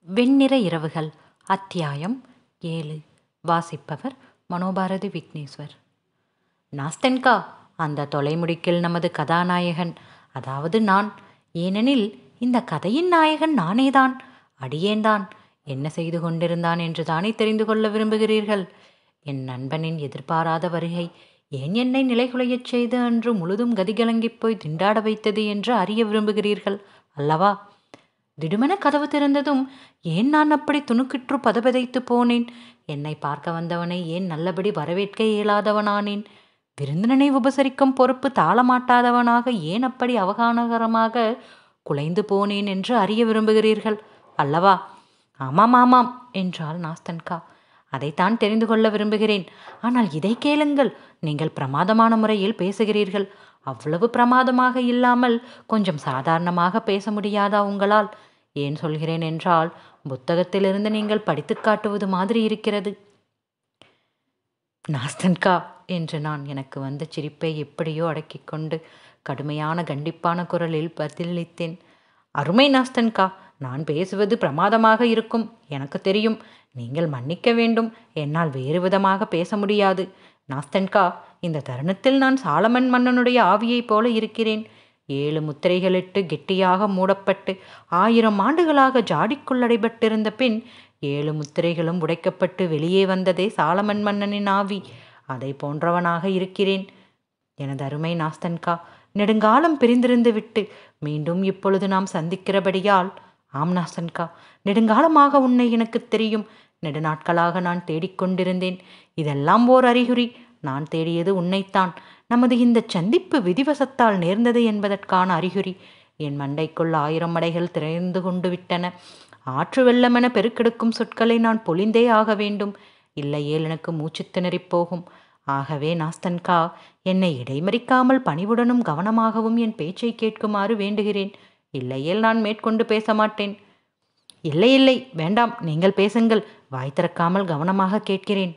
வெண்ணிற இரவுகள் அத்தியாயம் ஏழு வாசிப்பவர் மனோபாரதி விக்னேஸ்வர் நாஸ்தன்கா அந்த தொலைமுடிக்கில் நமது கதாநாயகன் அதாவது நான் ஏனெனில் இந்த கதையின் நாயகன் நானேதான் அடியேன்தான் என்ன செய்து கொண்டிருந்தான் என்று தானே தெரிந்து கொள்ள விரும்புகிறீர்கள் என் நண்பனின் எதிர்பாராத வருகை ஏன் என்னை நிலைகுலையச் செய்து அன்று முழுதும் கதிகலங்கிப் போய் திண்டாட வைத்தது என்று அறிய விரும்புகிறீர்கள் அல்லவா திடுமென கதவு திறந்ததும் ஏன் நான் அப்படி துணுக்கிற்று பதபதைத்து போனேன் என்னை பார்க்க வந்தவனை ஏன் நல்லபடி வரவேற்க இயலாதவனானேன் விருந்தினனை உபசரிக்கும் பொறுப்பு தாளமாட்டாதவனாக ஏன் அப்படி அவகானகரமாக குலைந்து போனேன் என்று அறிய விரும்புகிறீர்கள் அல்லவா ஆமாம் ஆமாம் என்றாள் நாஸ்தன்கா அதைத்தான் தெரிந்து கொள்ள விரும்புகிறேன் ஆனால் இதை கேளுங்கள் நீங்கள் பிரமாதமான முறையில் பேசுகிறீர்கள் அவ்வளவு பிரமாதமாக இல்லாமல் கொஞ்சம் சாதாரணமாக பேச முடியாதா உங்களால் ஏன் சொல்கிறேன் என்றால் புத்தகத்திலிருந்து நீங்கள் படித்து காட்டுவது மாதிரி இருக்கிறது நாஸ்தன்கா என்று நான் எனக்கு வந்த சிரிப்பை எப்படியோ அடக்கிக் கொண்டு கடுமையான கண்டிப்பான குரலில் பதிலளித்தேன் அருமை நாஸ்தன்கா நான் பேசுவது பிரமாதமாக இருக்கும் எனக்கு தெரியும் நீங்கள் மன்னிக்க வேண்டும் என்னால் வேறு விதமாக பேச முடியாது நாஸ்தன்கா இந்த தருணத்தில் நான் சாலமன் மன்னனுடைய ஆவியைப் போல இருக்கிறேன் ஏழு முத்திரைகளிட்டு கெட்டியாக மூடப்பட்டு ஆயிரம் ஆண்டுகளாக ஜாடிக்குள்ளடைபட்டிருந்த பின் ஏழு முத்திரைகளும் உடைக்கப்பட்டு வெளியே வந்ததே சாலமன் மன்னனின் ஆவி அதை போன்றவனாக இருக்கிறேன் எனது அருமை நாஸ்தன்கா நெடுங்காலம் பிரிந்திருந்து விட்டு மீண்டும் இப்பொழுது நாம் சந்திக்கிறபடியால் ஆம் நாஸ்தன்கா நெடுங்காலமாக உன்னை எனக்கு தெரியும் நெடுநாட்களாக நான் தேடிக்கொண்டிருந்தேன் இதெல்லாம் ஓர் அறிகுறி நான் தேடியது உன்னைத்தான் நமது இந்த சந்திப்பு விதிவசத்தால் நேர்ந்தது என்பதற்கான அறிகுறி என் மண்டைக்குள் ஆயிரம் மடைகள் திறந்து கொண்டு விட்டன ஆற்று வெள்ளமென பெருக்கெடுக்கும் சொற்களை நான் பொழிந்தே ஆக வேண்டும் இல்லையேல் எனக்கு மூச்சு திணறிப் போகும் ஆகவே நாஸ்தன்கா என்னை இடைமறிக்காமல் பணிவுடனும் கவனமாகவும் என் பேச்சை கேட்குமாறு வேண்டுகிறேன் இல்லையேல் நான் மேற்கொண்டு பேச மாட்டேன் இல்லை இல்லை வேண்டாம் நீங்கள் பேசுங்கள் வாய் திறக்காமல் கவனமாக கேட்கிறேன்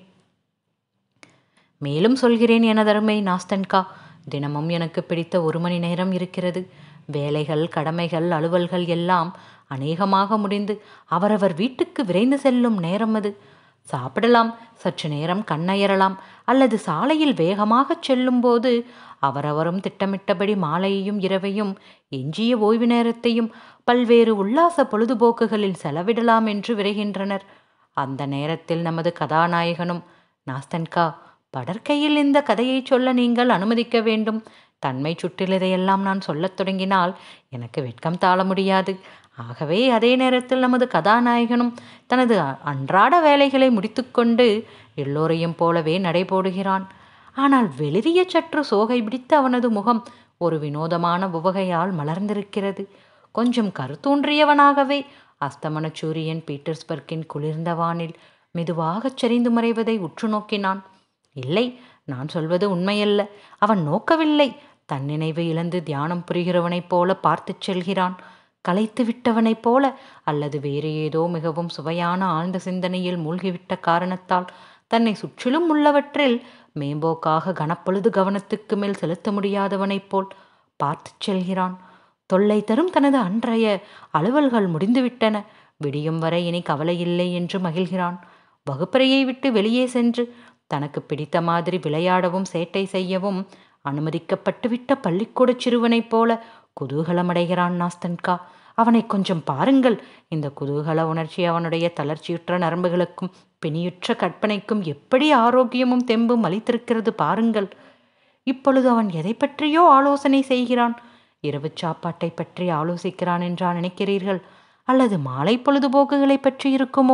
மேலும் சொல்கிறேன் எனதருமை நாஸ்தன்கா தினமும் எனக்கு பிடித்த ஒரு மணி நேரம் இருக்கிறது வேலைகள் கடமைகள் அலுவல்கள் எல்லாம் அநேகமாக முடிந்து அவரவர் வீட்டுக்கு விரைந்து செல்லும் நேரம் அது சாப்பிடலாம் சற்று நேரம் கண்ணயரலாம் அல்லது சாலையில் வேகமாகச் செல்லும்போது அவரவரும் திட்டமிட்டபடி மாலையையும் இரவையும் எஞ்சிய ஓய்வு நேரத்தையும் பல்வேறு உல்லாச பொழுதுபோக்குகளில் செலவிடலாம் என்று விரைகின்றனர் அந்த நேரத்தில் நமது கதாநாயகனும் நாஸ்தன்கா படற்கையில் இந்த கதையை சொல்ல நீங்கள் அனுமதிக்க வேண்டும் தன்மை சுற்றிலதையெல்லாம் நான் சொல்லத் தொடங்கினால் எனக்கு வெட்கம் தாழ முடியாது ஆகவே அதே நேரத்தில் நமது கதாநாயகனும் தனது அன்றாட வேலைகளை முடித்துக்கொண்டு எல்லோரையும் போலவே நடைபோடுகிறான் ஆனால் வெளிரிய சற்று சோகை பிடித்த அவனது முகம் ஒரு வினோதமான உவகையால் மலர்ந்திருக்கிறது கொஞ்சம் கருத்தூன்றியவனாகவே அஸ்தமன சூரியன் பீட்டர்ஸ்பர்க்கின் குளிர்ந்த வானில் மெதுவாகச் சரிந்து மறைவதை உற்று நோக்கினான் இல்லை நான் சொல்வது உண்மையல்ல அவன் நோக்கவில்லை தன்னினைவு இழந்து தியானம் புரிகிறவனைப் போல பார்த்துச் செல்கிறான் களைத்து விட்டவனைப் போல அல்லது வேறு ஏதோ மிகவும் சுவையான ஆழ்ந்த சிந்தனையில் மூழ்கிவிட்ட காரணத்தால் தன்னை சுற்றிலும் உள்ளவற்றில் மேம்போக்காக கனப்பொழுது கவனத்துக்கு மேல் செலுத்த முடியாதவனைப் போல் பார்த்துச் செல்கிறான் தொல்லை தரும் தனது அன்றைய அலுவல்கள் முடிந்துவிட்டன விடியும் வரை இனி கவலையில்லை என்று மகிழ்கிறான் வகுப்பறையை விட்டு வெளியே சென்று தனக்கு பிடித்த மாதிரி விளையாடவும் சேட்டை செய்யவும் அனுமதிக்கப்பட்டு விட்ட பள்ளிக்கூட சிறுவனைப் போல குதூகலமடைகிறான் நாஸ்தன்கா அவனை கொஞ்சம் பாருங்கள் இந்த குதூகல உணர்ச்சி அவனுடைய தளர்ச்சியுற்ற நரம்புகளுக்கும் பிணியுற்ற கற்பனைக்கும் எப்படி ஆரோக்கியமும் தெம்பும் அளித்திருக்கிறது பாருங்கள் இப்பொழுது அவன் எதை பற்றியோ ஆலோசனை செய்கிறான் இரவு சாப்பாட்டை பற்றி ஆலோசிக்கிறான் என்றா நினைக்கிறீர்கள் அல்லது மாலை பொழுதுபோக்குகளை பற்றி இருக்குமோ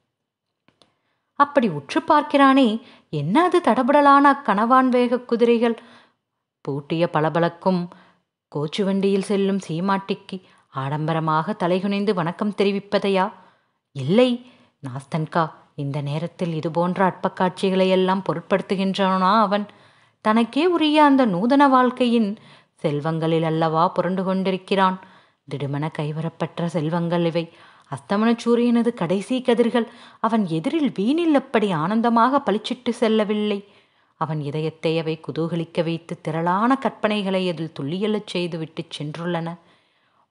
அப்படி உற்று பார்க்கிறானே என்ன அது தடபடலான அக்கணவான் வேக குதிரைகள் பூட்டிய பளபளக்கும் கோச்சு வண்டியில் செல்லும் சீமாட்டிக்கு ஆடம்பரமாக தலைகுனிந்து வணக்கம் தெரிவிப்பதையா இல்லை நாஸ்தன்கா இந்த நேரத்தில் இது போன்ற அற்பக் காட்சிகளை எல்லாம் பொருட்படுத்துகின்றானா அவன் தனக்கே உரிய அந்த நூதன வாழ்க்கையின் செல்வங்களில் அல்லவா புரண்டு கொண்டிருக்கிறான் திடுமென கைவரப்பெற்ற செல்வங்கள் இவை அஸ்தமன சூரியனது கடைசி கதிர்கள் அவன் எதிரில் வீணில் அப்படி ஆனந்தமாக பளிச்சிட்டு செல்லவில்லை அவன் இதயத்தை அவை குதூகலிக்க வைத்து திரளான கற்பனைகளை அதில் துள்ளியெழச் செய்து விட்டு சென்றுள்ளன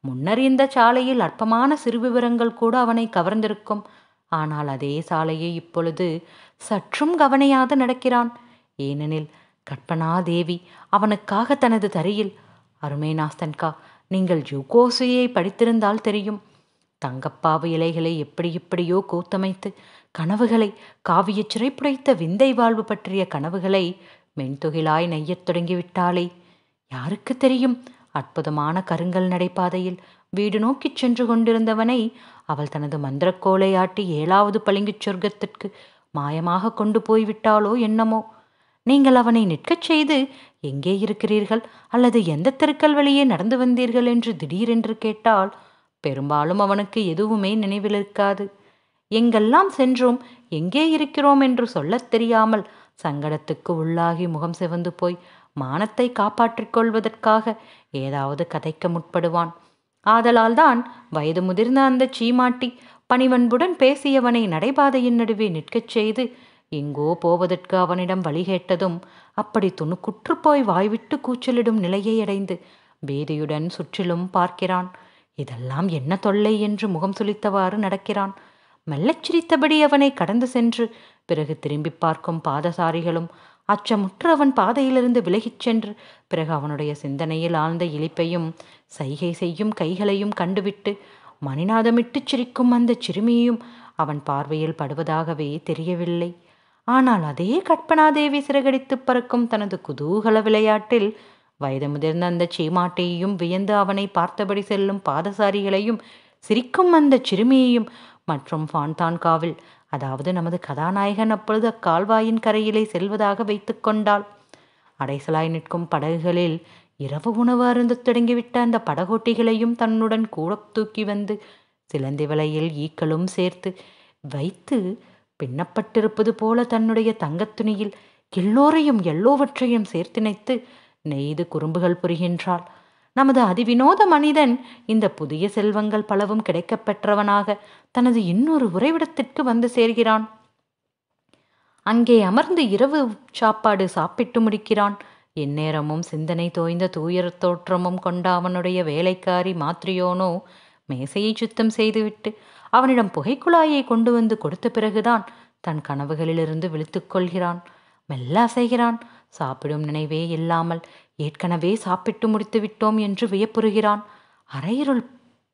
முன்னர் இந்த சாலையில் அற்பமான சிறு விவரங்கள் கூட அவனை கவர்ந்திருக்கும் ஆனால் அதே சாலையை இப்பொழுது சற்றும் கவனியாது நடக்கிறான் ஏனெனில் கற்பனா தேவி அவனுக்காக தனது தரையில் அருமை நாஸ்தன்கா நீங்கள் ஜூகோசியை படித்திருந்தால் தெரியும் தங்கப்பாவு இலைகளை எப்படி எப்படியோ கூத்தமைத்து கனவுகளை காவியச் சிறைப்புடைத்த விந்தை வாழ்வு பற்றிய கனவுகளை மென்துகிலாய் நெய்யத் தொடங்கிவிட்டாளே யாருக்கு தெரியும் அற்புதமான கருங்கல் நடைபாதையில் வீடு நோக்கிச் சென்று கொண்டிருந்தவனை அவள் தனது மந்திரக்கோலை ஆட்டி ஏழாவது பளிங்குச் சொர்க்கத்திற்கு மாயமாக கொண்டு போய்விட்டாளோ என்னமோ நீங்கள் அவனை நிற்கச் செய்து எங்கே இருக்கிறீர்கள் அல்லது எந்த தெருக்கள் வழியே நடந்து வந்தீர்கள் என்று திடீரென்று கேட்டால் பெரும்பாலும் அவனுக்கு எதுவுமே நினைவில் இருக்காது எங்கெல்லாம் சென்றோம் எங்கே இருக்கிறோம் என்று சொல்லத் தெரியாமல் சங்கடத்துக்கு உள்ளாகி முகம் சிவந்து போய் மானத்தை காப்பாற்றிக் கொள்வதற்காக ஏதாவது கதைக்க முற்படுவான் ஆதலால்தான் வயது முதிர்ந்த அந்த சீமாட்டி பணிவன்புடன் பேசியவனை நடைபாதையின் நடுவே நிற்கச் செய்து எங்கோ போவதற்கு அவனிடம் வழி கேட்டதும் அப்படி துணுக்குற்று போய் வாய்விட்டு கூச்சலிடும் நிலையை அடைந்து பேதியுடன் சுற்றிலும் பார்க்கிறான் இதெல்லாம் என்ன தொல்லை என்று முகம் சுளித்தவாறு நடக்கிறான் மெல்லச் சிரித்தபடி அவனை கடந்து சென்று பிறகு திரும்பி பார்க்கும் பாதசாரிகளும் அச்சமுற்று அவன் பாதையிலிருந்து விலகிச் சென்று பிறகு அவனுடைய சிந்தனையில் ஆழ்ந்த இழிப்பையும் சைகை செய்யும் கைகளையும் கண்டுவிட்டு மணிநாதமிட்டுச் சிரிக்கும் அந்த சிறுமியையும் அவன் பார்வையில் படுவதாகவே தெரியவில்லை ஆனால் அதே கற்பனாதேவி சிறகடித்து பறக்கும் தனது குதூகல விளையாட்டில் வயது முதிர்ந்த அந்த சீமாட்டையையும் வியந்து அவனை பார்த்தபடி செல்லும் பாதசாரிகளையும் சிரிக்கும் அந்த சிறுமியையும் மற்றும் ஃபான்தான்காவில் அதாவது நமது கதாநாயகன் அப்பொழுது அக்கால்வாயின் கரையிலே செல்வதாக வைத்து கொண்டாள் அடைசலாய் நிற்கும் படகுகளில் இரவு உணவு அருந்தத் தொடங்கிவிட்ட அந்த படகோட்டிகளையும் தன்னுடன் கூட தூக்கி வந்து சிலந்தி வலையில் ஈக்களும் சேர்த்து வைத்து பின்னப்பட்டிருப்பது போல தன்னுடைய தங்கத் துணியில் எல்லோரையும் எல்லோவற்றையும் சேர்த்திணைத்து நெய்து குறும்புகள் புரிகின்றாள் நமது அதிவினோத மனிதன் இந்த புதிய செல்வங்கள் பலவும் கிடைக்கப் பெற்றவனாக தனது இன்னொரு உறைவிடத்திற்கு வந்து சேர்கிறான் அங்கே அமர்ந்து இரவு சாப்பாடு சாப்பிட்டு முடிக்கிறான் எந்நேரமும் சிந்தனை தோய்ந்த தூயர் தோற்றமும் கொண்ட அவனுடைய வேலைக்காரி மாத்ரியோனோ மேசையை சுத்தம் செய்துவிட்டு அவனிடம் புகைக்குழாயை கொண்டு வந்து கொடுத்த பிறகுதான் தன் கனவுகளிலிருந்து விழித்துக் கொள்கிறான் மெல்ல அசைகிறான் சாப்பிடும் நினைவே இல்லாமல் ஏற்கனவே சாப்பிட்டு முடித்து விட்டோம் என்று வியப்புறுகிறான் அரையிருள்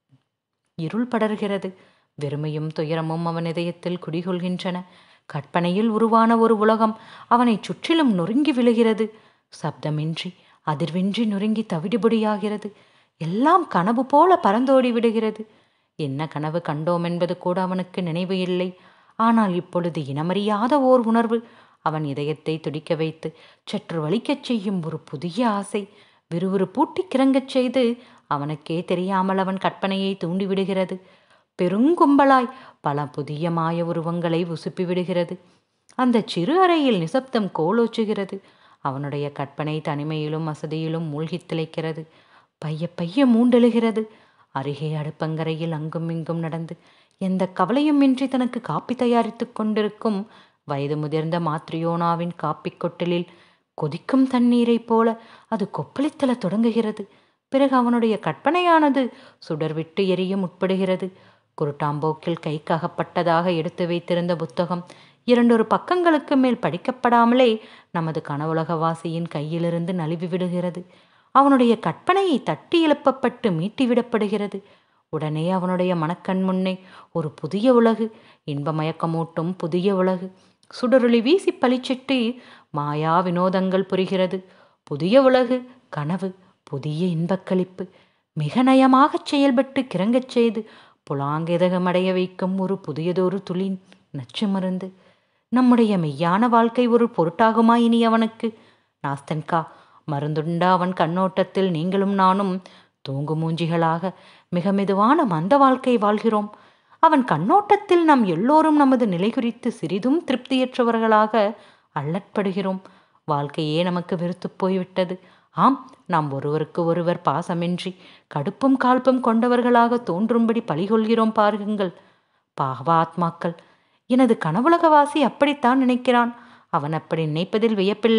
இருள் படர்கிறது வெறுமையும் துயரமும் அவன் இதயத்தில் குடிகொள்கின்றன கற்பனையில் உருவான ஒரு உலகம் அவனை சுற்றிலும் நொறுங்கி விழுகிறது சப்தமின்றி அதிர்வின்றி நொறுங்கி தவிடுபடியாகிறது எல்லாம் கனவு போல பறந்தோடி விடுகிறது என்ன கனவு கண்டோம் என்பது கூட அவனுக்கு நினைவு இல்லை ஆனால் இப்பொழுது இனமறியாத ஓர் உணர்வு அவன் இதயத்தை துடிக்க வைத்து சற்று வலிக்கச் செய்யும் ஒரு புதிய ஆசை விறுவிறு பூட்டி கிறங்கச் செய்து அவனுக்கே தெரியாமல் அவன் கற்பனையை தூண்டிவிடுகிறது பெருங்கும்பலாய் பல புதிய மாய உருவங்களை உசுப்பி விடுகிறது அந்த சிறு அறையில் நிசப்தம் கோலோச்சுகிறது அவனுடைய கற்பனை தனிமையிலும் வசதியிலும் மூழ்கித் திளைக்கிறது பைய பைய மூண்டெழுகிறது அருகே அடுப்பங்கரையில் அங்கும் இங்கும் நடந்து எந்த கவலையும் இன்றி தனக்கு காப்பி தயாரித்துக் கொண்டிருக்கும் வயது முதிர்ந்த மாத்ரியோனாவின் காப்பி கொட்டலில் கொதிக்கும் தண்ணீரைப் போல அது கொப்பளித்தல தொடங்குகிறது பிறகு அவனுடைய கற்பனையானது சுடர்விட்டு எரிய முற்படுகிறது குருட்டாம்போக்கில் கைக்கு அகப்பட்டதாக எடுத்து வைத்திருந்த புத்தகம் இரண்டொரு பக்கங்களுக்கு மேல் படிக்கப்படாமலே நமது கனவுலகவாசியின் கையிலிருந்து நழுவி விடுகிறது அவனுடைய கற்பனையை தட்டி எழுப்பப்பட்டு மீட்டிவிடப்படுகிறது உடனே அவனுடைய மனக்கண் முன்னே ஒரு புதிய உலகு இன்பமயக்கமூட்டும் புதிய உலகு சுடரொளி வீசி பளிச்சிட்டு மாயா வினோதங்கள் புரிகிறது புதிய உலகு கனவு புதிய இன்பக்களிப்பு மிக நயமாகச் செயல்பட்டு கிறங்கச் செய்து புலாங்கெதகமடைய வைக்கும் ஒரு புதியதொரு துளி நச்சு மருந்து நம்முடைய மெய்யான வாழ்க்கை ஒரு பொருட்டாகுமா இனி அவனுக்கு நாஸ்தன்கா மருந்துண்ட அவன் கண்ணோட்டத்தில் நீங்களும் நானும் தூங்கு மூஞ்சிகளாக மிக மெதுவான மந்த வாழ்க்கை வாழ்கிறோம் அவன் கண்ணோட்டத்தில் நாம் எல்லோரும் நமது நிலை குறித்து சிறிதும் திருப்தியற்றவர்களாக அள்ளற்படுகிறோம் வாழ்க்கையே நமக்கு வெறுத்துப் போய்விட்டது ஆம் நாம் ஒருவருக்கு ஒருவர் பாசமின்றி கடுப்பும் காழ்ப்பும் கொண்டவர்களாக தோன்றும்படி பழிகொள்கிறோம் பாருங்கள் பாவாத்மாக்கள் எனது கனவுலகவாசி அப்படித்தான் நினைக்கிறான் அவன் அப்படி நினைப்பதில் வியப்பில்லை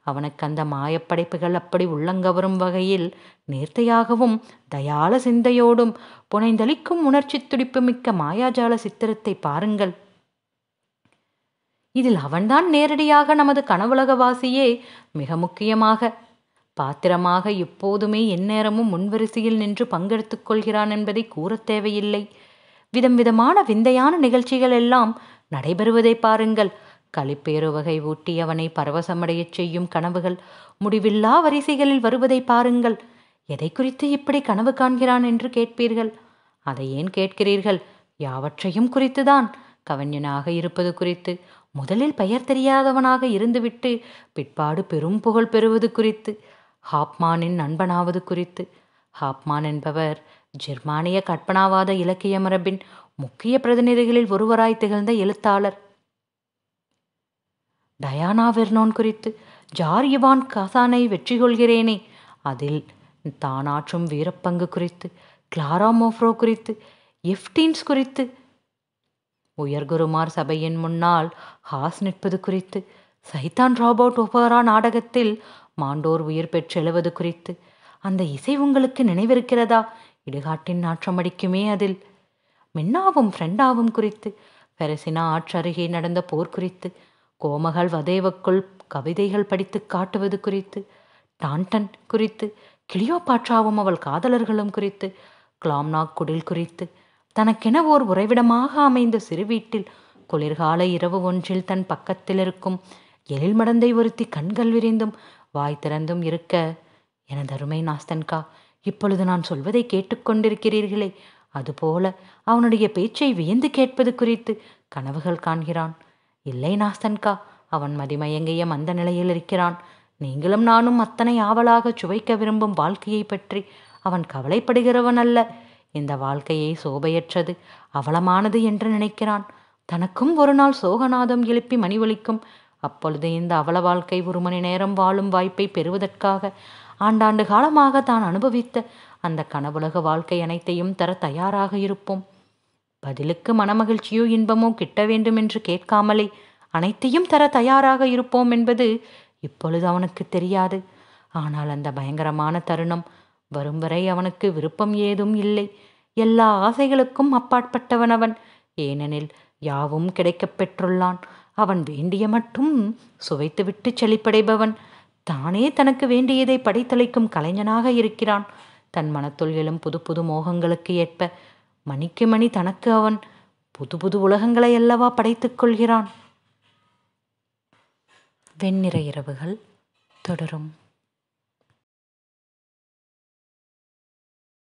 அவனுக்கு அந்த மாயப்படைப்புகள் அப்படி உள்ளங்கவரும் வகையில் நேர்த்தையாகவும் தயால சிந்தையோடும் புனைந்தளிக்கும் உணர்ச்சி துடிப்பு மிக்க மாயாஜால சித்திரத்தை பாருங்கள் இதில் அவன்தான் நேரடியாக நமது கனவுலகவாசியே மிக முக்கியமாக பாத்திரமாக எப்போதுமே எந்நேரமும் முன்வரிசையில் நின்று பங்கெடுத்துக் கொள்கிறான் என்பதை கூறத் தேவையில்லை விதம் விதமான விந்தையான நிகழ்ச்சிகள் எல்லாம் நடைபெறுவதை பாருங்கள் களிப்பேறு வகை ஊட்டி அவனை பரவசமடையச் செய்யும் கனவுகள் முடிவில்லா வரிசைகளில் வருவதை பாருங்கள் எதை குறித்து இப்படி கனவு காண்கிறான் என்று கேட்பீர்கள் அதை ஏன் கேட்கிறீர்கள் யாவற்றையும் குறித்துதான் கவிஞனாக இருப்பது குறித்து முதலில் பெயர் தெரியாதவனாக இருந்துவிட்டு பிற்பாடு பெரும் புகழ் பெறுவது குறித்து ஹாப்மானின் நண்பனாவது குறித்து ஹாப்மான் என்பவர் ஜெர்மானிய கற்பனாவாத இலக்கிய மரபின் முக்கிய பிரதிநிதிகளில் ஒருவராய் திகழ்ந்த எழுத்தாளர் டயானா வெர்னோன் குறித்து ஜார் இவான் காசானை வெற்றி கொள்கிறேனே அதில் தானாற்றும் வீரப்பங்கு குறித்து கிளாரா மோஃப்ரோ குறித்து எஃப்டீன்ஸ் குறித்து உயர்குருமார் சபையின் முன்னால் ஹாஸ் நிற்பது குறித்து சைத்தான் ராபோட் ஒபரா நாடகத்தில் மாண்டோர் உயிர் பெற்றெழுவது குறித்து அந்த இசை உங்களுக்கு நினைவிருக்கிறதா இடுகாட்டின் நாற்றம் அடிக்குமே அதில் மின்னாவும் ஃப்ரெண்டாவும் குறித்து பெரசினா ஆற்றருகே நடந்த போர் குறித்து கோமகள் வதேவக்குள் கவிதைகள் படித்து காட்டுவது குறித்து டான்டன் குறித்து கிளியோபாட்ராவும் அவள் காதலர்களும் குறித்து கிளாம்னாக் குடில் குறித்து தனக்கென ஓர் உறைவிடமாக அமைந்த சிறு வீட்டில் குளிர்கால இரவு ஒன்றில் தன் பக்கத்தில் இருக்கும் எழில் மடந்தை ஒருத்தி கண்கள் விரிந்தும் வாய் திறந்தும் இருக்க எனது அருமை நாஸ்தன்கா இப்பொழுது நான் சொல்வதை கேட்டுக்கொண்டிருக்கிறீர்களே அதுபோல அவனுடைய பேச்சை வியந்து கேட்பது குறித்து கனவுகள் காண்கிறான் இல்லை நாஸ்தன்கா அவன் மதிமயங்கிய மந்த நிலையில் இருக்கிறான் நீங்களும் நானும் அத்தனை ஆவலாக சுவைக்க விரும்பும் வாழ்க்கையை பற்றி அவன் கவலைப்படுகிறவன் அல்ல இந்த வாழ்க்கையை சோபையற்றது அவலமானது என்று நினைக்கிறான் தனக்கும் ஒரு நாள் சோகநாதம் எழுப்பி மணி ஒலிக்கும் அப்பொழுது இந்த அவல வாழ்க்கை ஒரு மணி நேரம் வாழும் வாய்ப்பை பெறுவதற்காக ஆண்டாண்டு காலமாக தான் அனுபவித்த அந்த கனவுலக வாழ்க்கை அனைத்தையும் தர தயாராக இருப்போம் பதிலுக்கு மனமகிழ்ச்சியோ இன்பமோ கிட்ட வேண்டும் என்று கேட்காமலே அனைத்தையும் தர தயாராக இருப்போம் என்பது இப்பொழுது அவனுக்கு தெரியாது ஆனால் அந்த பயங்கரமான தருணம் வரும் வரை அவனுக்கு விருப்பம் ஏதும் இல்லை எல்லா ஆசைகளுக்கும் அப்பாற்பட்டவன் அவன் ஏனெனில் யாவும் கிடைக்கப் பெற்றுள்ளான் அவன் வேண்டிய மட்டும் சுவைத்துவிட்டு செழிப்படைபவன் தானே தனக்கு வேண்டியதை படைத்தளிக்கும் கலைஞனாக இருக்கிறான் தன் மனத்துள் எழும் புது புது மோகங்களுக்கு ஏற்ப மணிக்கு மணி தனக்கு அவன் புது புது உலகங்களை அல்லவா படைத்துக் கொள்கிறான் வெண்ணிற இரவுகள் தொடரும்